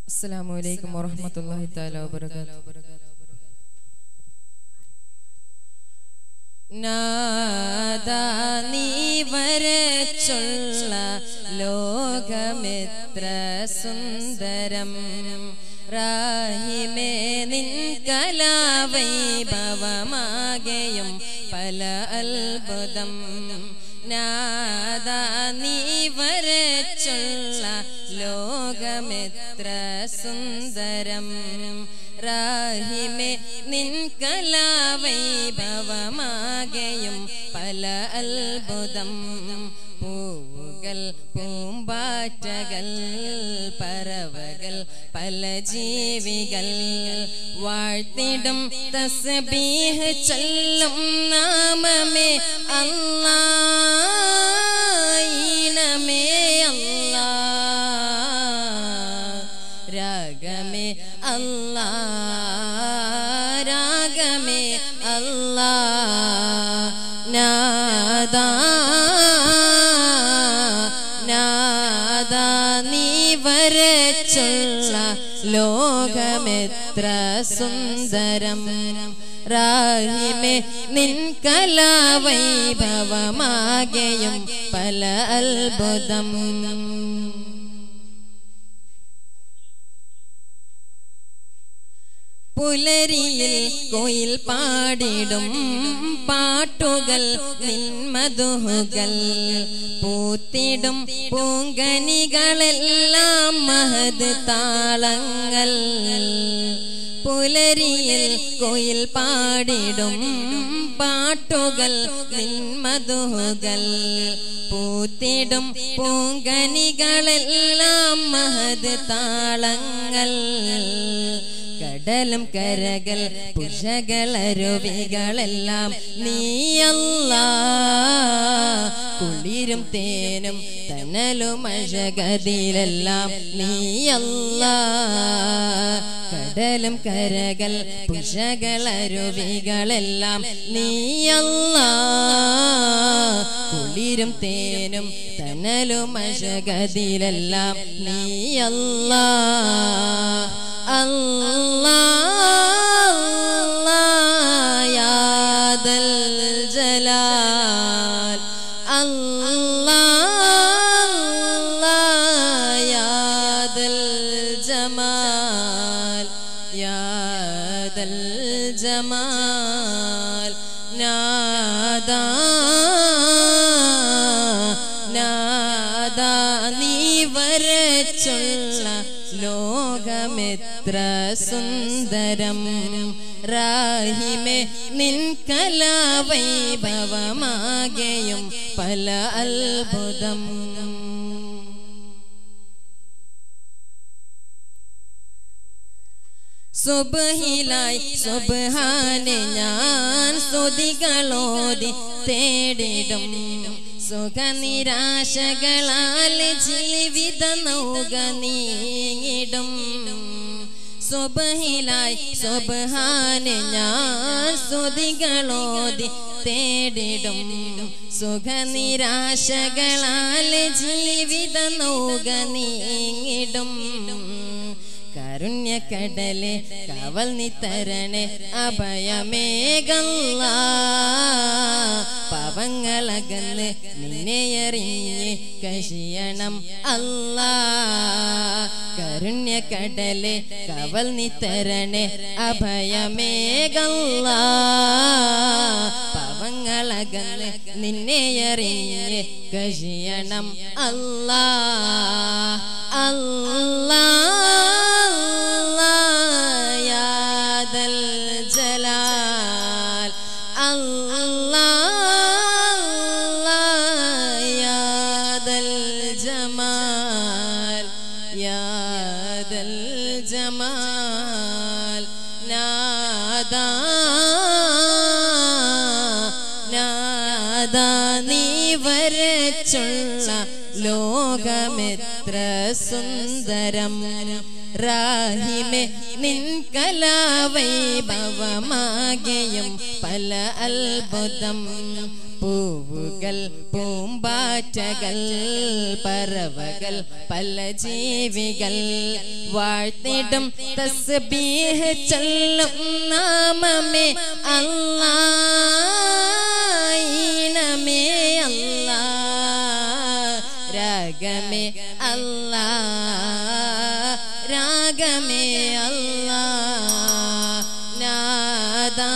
അസ്സലാമു അലൈക്കും വറഹ്മത്തുള്ളാഹി തആല വബറകാതുഹു നാദാ നീ വരച്ചുള്ള ലോകമെത്ര സുന്ദരം റാഹിമേ നിൻ കലാവൈഭവമാകെയും പല അത്ഭുതം നാദാ നീ വരച്ചുള്ള ലോകമെത്ര സുന്ദരം റാഹിമേ നിൻ കലാവൈഭവമാകെയും പല അത്ഭുതം പൂവുകൾ പൂമ്പാറ്റകൾ പറവകൾ പല ജീവികൾ വാഴ്ത്തിടും തസ്ബീഹ് ചൊല്ലും നാമമേ അല്ലായിനമേ അല്ലാ രാഗമേ അല്ലാ രാഗമേ അല്ലാ നാദാ നാദാ നീ വരച്ചുള്ള ലോകമെത്ര സുന്ദരം റാഹിമേ നിൻ കലാവൈഭവമാകെയും പല അത്ഭുതം പുലരിയിൽ കോയിൽ പാടിടും പാട്ടുകൾ നിന്മധുഹുകൾ പൂത്തിടും പൂങ്കനികളെല്ലാം മഹത് താളങ്ങൾ പുലരിയിൽ കോയിൽ പാടിടും പാട്ടുകൾ നിന്മധുഹുകൾ പൂത്തിടും പൂങ്കനികളെല്ലാം മഹത് താളങ്ങൾ കടലും കരകൾ പുഷകളരുവികളെല്ലാം നീയല്ല കുളിരും തേനും തനലും അഴകതിലെല്ലാം നീയല്ല കടലും കരകൾ പുഷകളരുവികളെല്ലാം നീയല്ല കുളിരും തേനും തനലും അഴകതിലെല്ലാം നീയല്ല الله يا ذا الجلال الله يا ذا الجمال يا ذا الجمال نادى നാദാ നീ വരച്ചുള്ള ലോകമെത്ര സുന്ദരം റാഹിമേ നിൻ കലാവൈഭവമാകെയും പല അത്ഭുതം സുബഹിലായി സുബഹാനെ ഞാൻ സ്തുതികളോതി തേടിടും സുഖനിരാശകളാൽ ജീവിത നൗക നീങ്ങിടും സുബഹിലായി സുബഹാനെ ഞാൻ സ്തുതികളോതി തേടിടും സുഖനിരാശകളാൽ ജീവിത നൗക നീങ്ങിടും കാരുണ്യക്കടലെ കാവൽ നീ തരണേ അഭയമേകല്ല പാവങ്ങളകന്ന് നിന്നെ എറിഞ്ഞ് കശിയണം അല്ല കാരുണ്യക്കടലെ കാവൽ നീ തരണേ അഭയമേകല്ല പാവങ്ങളകന്ന് നിന്നെ എറിഞ്ഞ് കശിയണം അല്ല അല്ലാ الجمال نادى നാദാ നീ വരച്ചുള്ള ലോകമെത്ര സുന്ദരം റാഹിമെ നിൻ കലാവൈഭവമാകെയും പല അത്ഭുതം പൂവുകൾ പൂമ്പാറ്റകൾ പറവകൾ പല ജീവികൾ വാഴ്ത്തിടും തസ്ബീഹ് ചൊല്ലും നാമമേ അല്ലാ ഈണമേ അല്ലാ രാഗമേ അല്ലാ രാഗമേ അല്ലാ നാദാ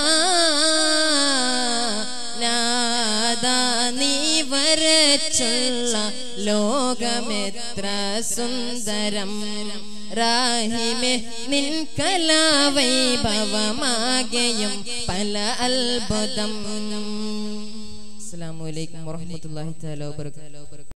നാദാ നീ വരച്ചുള്ള ലോകമെത്ര സുന്ദരം റാഹിമെ നിൻ കലാവൈഭവമാകെയും പല അത്ഭുതം അസ്സലാമു അലൈക്കും വറഹ്മത്തുള്ളാഹി തആല വബറകാതുഹു